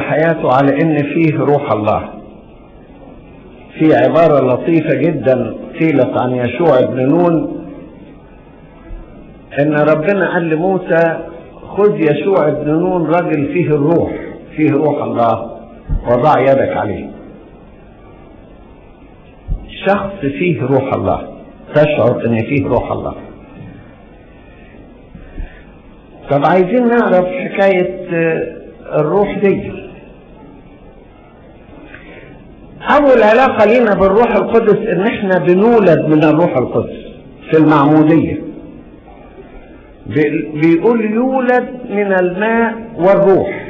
حياته على ان فيه روح الله في عبارة لطيفة جدا قيلت عن يشوع بن نون ان ربنا قال لموسى خذ يشوع بن نون راجل فيه الروح فيه روح الله وضع يدك عليه شخص فيه روح الله تشعر ان فيه روح الله طب عايزين نعرف حكاية الروح دي اول علاقة لينا بالروح القدس ان احنا بنولد من الروح القدس في المعمودية بيقول يولد من الماء والروح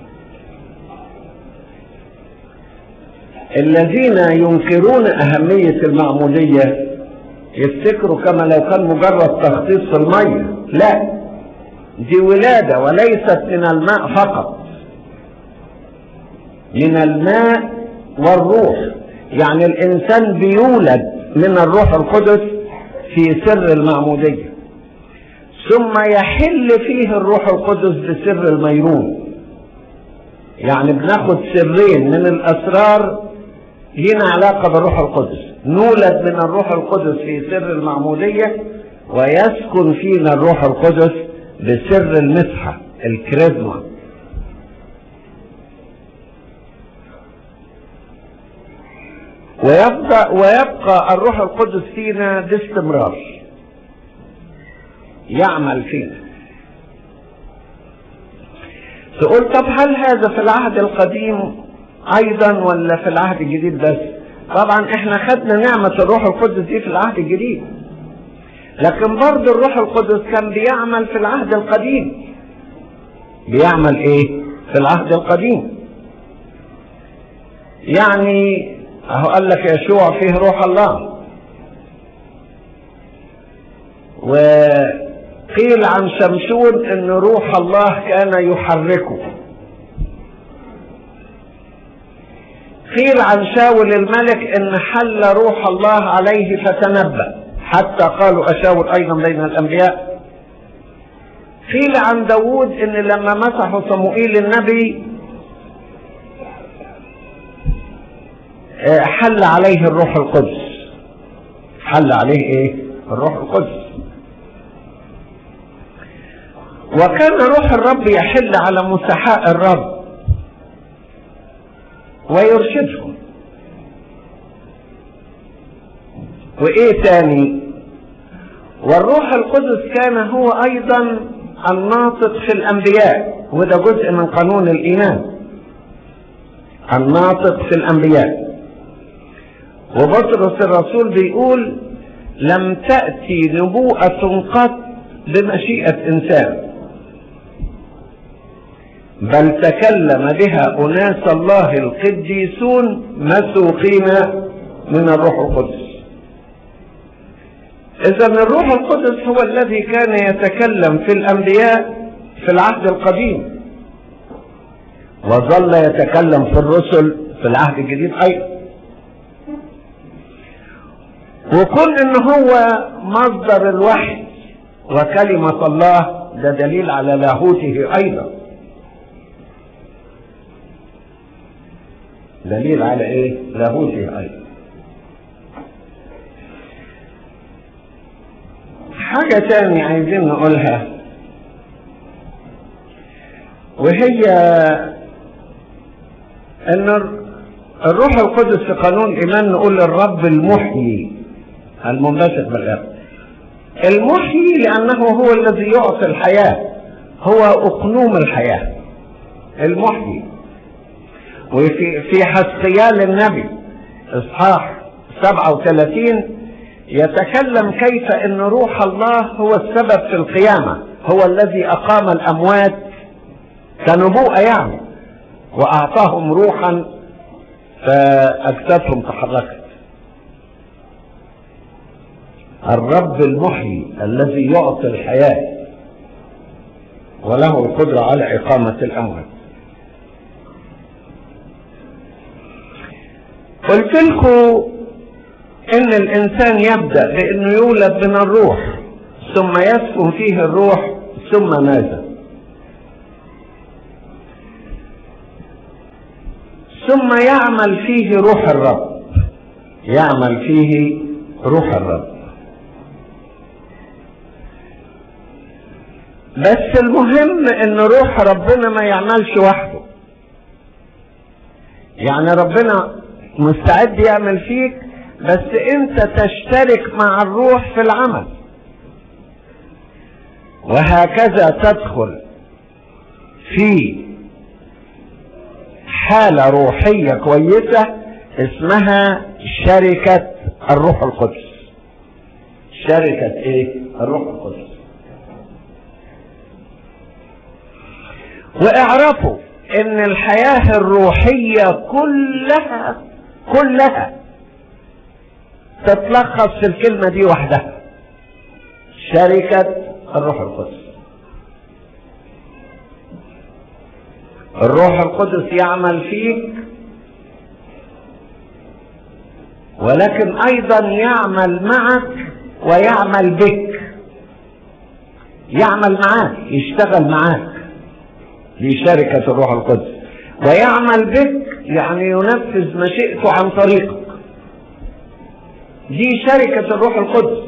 الذين ينكرون أهمية المعمودية يفتكروا كما لو كان مجرد تخصيص في المية لا دي ولادة وليست من الماء فقط من الماء والروح يعني الإنسان بيولد من الروح القدس في سر المعمودية ثم يحل فيه الروح القدس بسر الميرون يعني بناخد سرين من الأسرار لنا علاقة بالروح القدس نولد من الروح القدس في سر المعمودية ويسكن فينا الروح القدس بسر المسحة الكريزما ويبقى, ويبقى الروح القدس فينا باستمرار يعمل فينا تقول طب هل هذا في العهد القديم ايضا ولا في العهد الجديد بس طبعا احنا خدنا نعمة الروح القدس دي في العهد الجديد لكن برضه الروح القدس كان بيعمل في العهد القديم بيعمل ايه في العهد القديم يعني اهو قال لك يشوع فيه روح الله وقيل عن شمشون ان روح الله كان يحركه قيل عن شاول الملك ان حل روح الله عليه فتنبأ حتى قالوا أشاول أيضا بين الأنبياء قيل عن داود ان لما مسحوا صموئيل النبي حل عليه الروح القدس حل عليه ايه الروح القدس وكان روح الرب يحل على مسحاء الرب ويرشدهم وايه تاني والروح القدس كان هو ايضا الناطق في الانبياء وده جزء من قانون الايمان الناطق في الانبياء وبطرس الرسول بيقول لم تأتي نبوءة قط بمشيئة إنسان بل تكلم بها أناس الله القديسون مسوقين من الروح القدس إذا الروح القدس هو الذي كان يتكلم في الأنبياء في العهد القديم وظل يتكلم في الرسل في العهد الجديد أيضا وكون ان هو مصدر الوحي وكلمة الله ده دليل على لاهوته ايضا دليل على ايه لاهوته ايضا حاجة تانية عايزين نقولها وهي ان الروح القدس في قانون الايمان نقول الرب المحيي المنبثق بالارض المحيي لانه هو الذي يعطي الحياه هو اقنوم الحياه المحيي وفي في حسقيال النبي اصحاح 37 يتكلم كيف ان روح الله هو السبب في القيامه هو الذي اقام الاموات كنبوءه يعني واعطاهم روحا فاجسادهم تحركت الرب المحيي الذي يعطي الحياة وله القدرة على إقامة الأموات قلت لكم إن الإنسان يبدأ بأنه يولد من الروح ثم يسكن فيه الروح ثم ماذا ثم يعمل فيه روح الرب يعمل فيه روح الرب بس المهم ان روح ربنا ما يعملش وحده يعني ربنا مستعد يعمل فيك بس انت تشترك مع الروح في العمل وهكذا تدخل في حالة روحية كويسة اسمها شركة الروح القدس شركة ايه الروح القدس واعرفوا ان الحياة الروحية كلها كلها تتلخص في الكلمة دي وحدها شركة الروح القدس الروح القدس يعمل فيك ولكن ايضا يعمل معك ويعمل بك يعمل معاك يشتغل معاك دي شركة الروح القدس ويعمل بك يعني ينفذ مشيئته عن طريقك دي شركة الروح القدس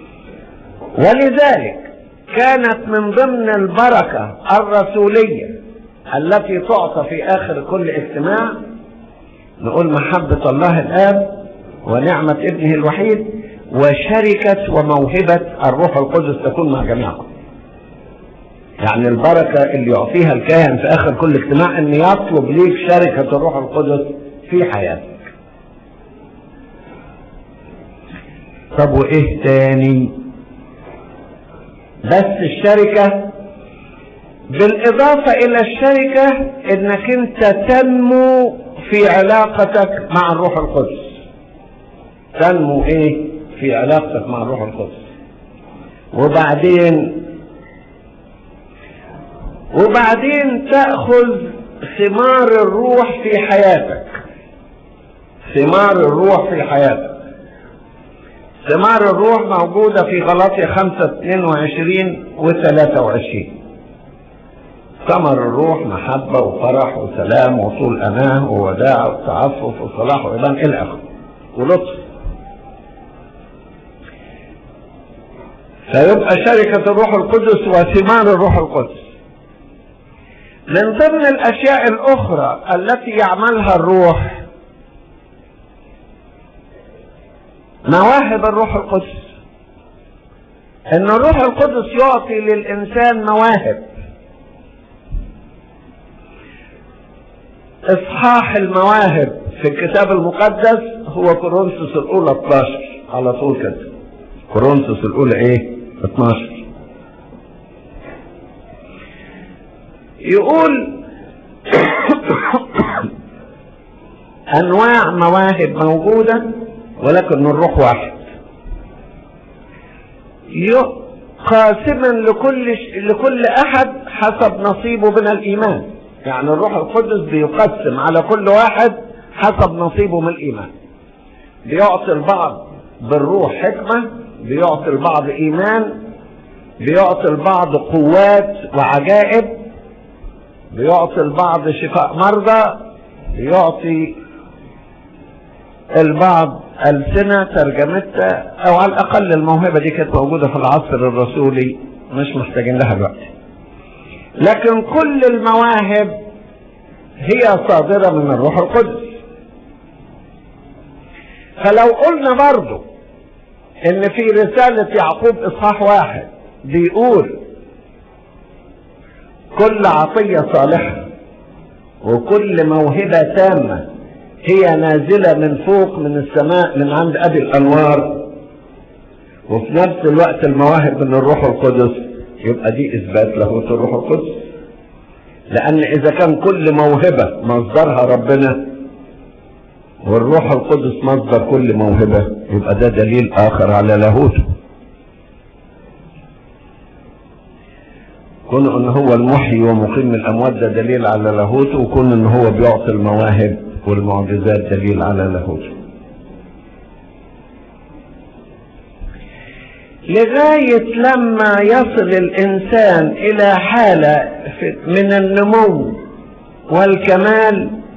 ولذلك كانت من ضمن البركة الرسولية التي تعطى في آخر كل اجتماع نقول محبة الله الآب ونعمة ابنه الوحيد وشركة وموهبة الروح القدس تكون مع جميعكم يعني البركة اللي يعطيها الكاهن في آخر كل اجتماع إن يطلب ليك شركة الروح القدس في حياتك طب وإيه تاني بس الشركة بالإضافة إلى الشركة إنك أنت تنمو في علاقتك مع الروح القدس تنمو إيه في علاقتك مع الروح القدس وبعدين وبعدين تأخذ ثمار الروح في حياتك ثمار الروح في حياتك ثمار الروح موجودة في غلطية 5 22 و 23 ثمر الروح محبة وفرح وسلام وطول أمان ووداع وتعفف وصلاح وإيمان إلى آخره ولطف فيبقى شركة الروح القدس وثمار الروح القدس من ضمن الأشياء الأخرى التي يعملها الروح مواهب الروح القدس ان الروح القدس يعطي للانسان مواهب اصحاح المواهب في الكتاب المقدس هو كورنثوس الاولى 12 على طول كده كورنثوس الاولى ايه 12 يقول انواع مواهب موجوده ولكن الروح واحد قاسما لكل لكل احد حسب نصيبه من الايمان يعني الروح القدس بيقسم على كل واحد حسب نصيبه من الايمان بيعطي البعض بالروح حكمه بيعطي البعض ايمان بيعطي البعض قوات وعجائب بيعطي البعض شفاء مرضى بيعطي البعض ألسنة ترجمتها أو على الأقل الموهبة دي كانت موجودة في العصر الرسولي مش محتاجين لها دلوقتي لكن كل المواهب هي صادرة من الروح القدس فلو قلنا برضو ان في رسالة يعقوب اصحاح واحد بيقول كل عطية صالحة وكل موهبة تامة هي نازلة من فوق من السماء من عند أبي الأنوار وفي نفس الوقت المواهب من الروح القدس يبقى دي إثبات لاهوت الروح القدس لأن إذا كان كل موهبة مصدرها ربنا والروح القدس مصدر كل موهبة يبقى ده دليل آخر على لاهوته كون ان هو المحيي ومقيم الاموات ده دليل على لاهوته وكون ان هو بيعطي المواهب والمعجزات دليل على لاهوته لغاية لما يصل الإنسان إلى حالة من النمو والكمال